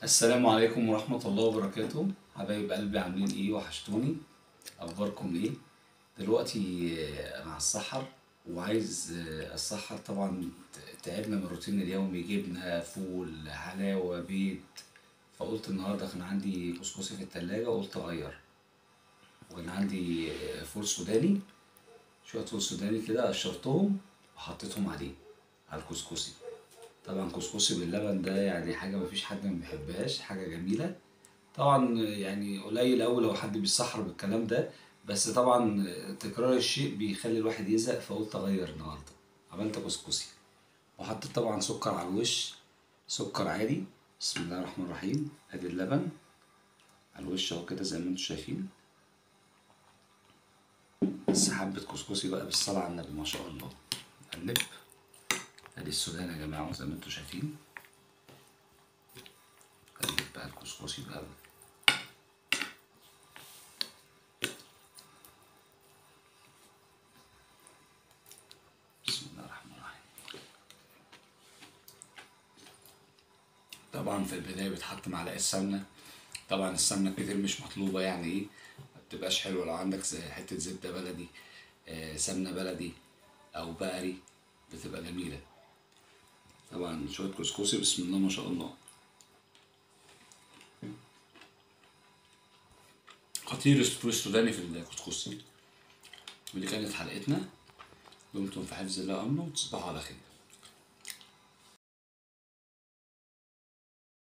السلام عليكم ورحمة الله وبركاته حبايب قلبي عاملين ايه وحشتوني اخباركم ايه دلوقتي آه، انا هتسحر وعايز آه، اتسحر طبعا ت- تعبنا من الروتين اليومي جبنة فول حلاوة بيض فقلت النهاردة كان عندي كسكسي في التلاجة وقلت اغير وكان عندي آه، فول سوداني شوية فول سوداني كده قشرتهم وحطيتهم عليه على الكسكسي طبعا كسكسي باللبن ده يعني حاجة مفيش حد ما بيحبهاش حاجة جميلة طبعا يعني قليل أوي لو حد بيسحر بالكلام ده بس طبعا تكرار الشيء بيخلي الواحد يزهق فقلت أغير النهاردة عملت كسكسي وحطيت طبعا سكر على الوش سكر عادي بسم الله الرحمن الرحيم ادي اللبن على الوش اهو كده زي ما انتم شايفين بس حبة كسكسي بقى بالصلاة على النبي ما شاء الله قلب ادي السودان يا جماعة زي ما انتم شايفين قلب بقى الكسكسي بقى بسم الله الرحمن الرحيم طبعا في البداية بتحط معلقة سمنة طبعا السمنة كتير مش مطلوبة يعني ايه ما بتبقاش حلوة لو عندك زي حتة زبدة بلدي آه، سمنة بلدي أو بقري بتبقى جميلة طبعا شوية كسكسي بسم الله ما شاء الله خطير الفول السوداني في الكسكسي ودي كانت حلقتنا دمتم في حفظ الله أمنه وتصبحوا على خير